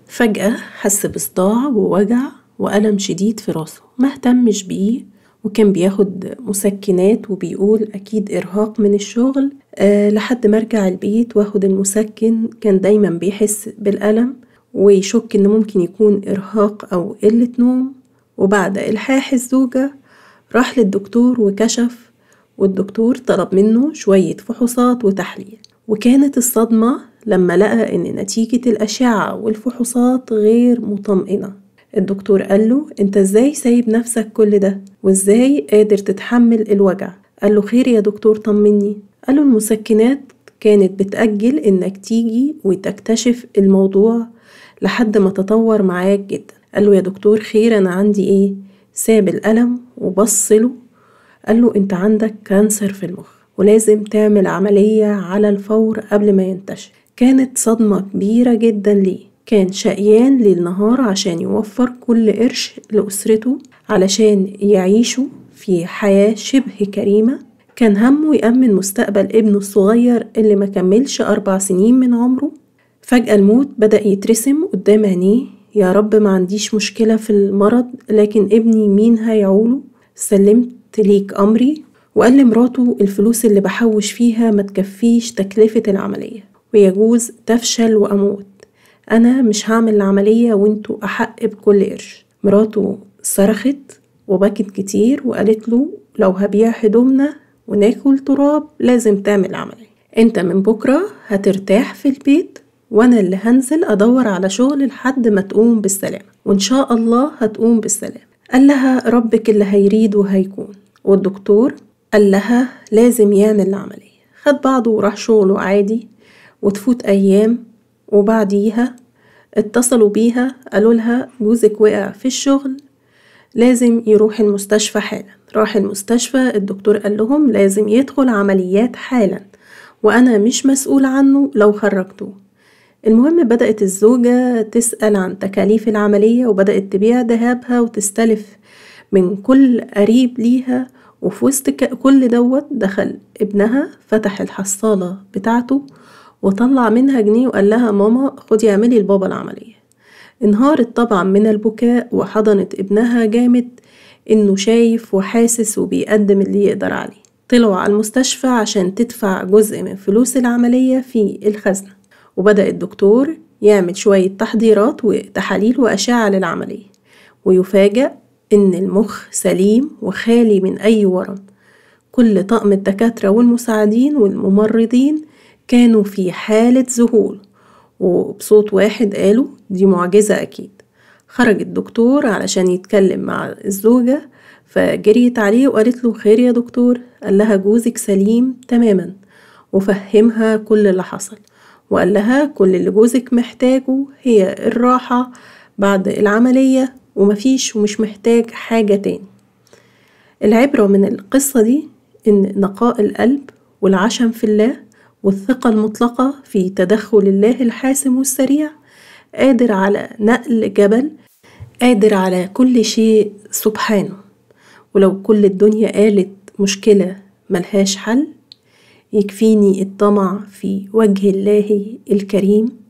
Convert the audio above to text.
فجأة حس بصداع ووجع وألم شديد في راسه ما اهتمش بيه وكان بياخد مسكنات وبيقول أكيد إرهاق من الشغل أه لحد ما أرجع البيت وآخد المسكن كان دايما بيحس بالألم ويشك إن ممكن يكون إرهاق أو قلة نوم وبعد إلحاح الزوجة راح للدكتور وكشف والدكتور طلب منه شوية فحوصات وتحليل وكانت الصدمة لما لقى إن نتيجة الأشعة والفحوصات غير مطمئنة الدكتور قاله انت ازاي سايب نفسك كل ده وازاي قادر تتحمل الوجع قاله خير يا دكتور طمني قاله المسكنات كانت بتأجل انك تيجي وتكتشف الموضوع لحد ما تطور معاك جدا قاله يا دكتور خير انا عندي ايه ساب الألم وبصله قاله انت عندك كانسر في المخ ولازم تعمل عملية على الفور قبل ما ينتشر كانت صدمة كبيرة جدا ليه كان شقيان ليل نهار عشان يوفر كل قرش لأسرته علشان يعيشوا في حياة شبه كريمة كان همه يأمن مستقبل ابنه الصغير اللي ما كملش أربع سنين من عمره فجأة الموت بدأ يترسم قدام عينيه يا رب ما عنديش مشكلة في المرض لكن ابني مين هيعوله سلمت ليك أمري وقال لمراته الفلوس اللي بحوش فيها ما تكفيش تكلفة العملية ويجوز تفشل وأموت أنا مش هعمل العملية وانتوا أحق بكل قرش مراته صرخت وبكت كتير وقالت له لو هبيع هدومنا وناكل تراب لازم تعمل عملية انت من بكرة هترتاح في البيت وانا اللي هنزل ادور على شغل لحد ما تقوم بالسلامة وان شاء الله هتقوم بالسلامة قال لها ربك اللي هيريد وهيكون والدكتور قال لها لازم يعمل العملية خد بعضه وراح شغله عادي وتفوت أيام وبعديها اتصلوا بيها قالوا لها جوزك وقع في الشغل لازم يروح المستشفى حالا راح المستشفى الدكتور قال لهم لازم يدخل عمليات حالا وأنا مش مسؤول عنه لو خرجتوه المهم بدأت الزوجة تسأل عن تكاليف العملية وبدأت تبيع ذهبها وتستلف من كل قريب ليها وفي وسط كل دوت دخل ابنها فتح الحصالة بتاعته وطلع منها جنيه وقال لها ماما خدي اعملي لبابا العملية انهارت طبعا من البكاء وحضنت ابنها جامد انه شايف وحاسس وبيقدم اللي يقدر عليه طلعوا على المستشفى عشان تدفع جزء من فلوس العملية في الخزنة وبدأ الدكتور يعمل شوية تحضيرات وتحاليل وأشعة للعملية ويفاجأ إن المخ سليم وخالي من أي ورم كل طقم الدكاترة والمساعدين والممرضين كانوا في حالة ذهول وبصوت واحد قالوا دي معجزة أكيد خرج الدكتور علشان يتكلم مع الزوجة فجريت عليه وقالت له خير يا دكتور قال لها جوزك سليم تماما وفهمها كل اللي حصل وقال لها كل اللي جوزك محتاجه هي الراحة بعد العملية ومفيش ومش محتاج حاجة تاني العبرة من القصة دي إن نقاء القلب والعشم في الله والثقة المطلقة في تدخل الله الحاسم والسريع قادر على نقل جبل قادر على كل شيء سبحانه ولو كل الدنيا قالت مشكلة ملهاش حل يكفيني الطمع في وجه الله الكريم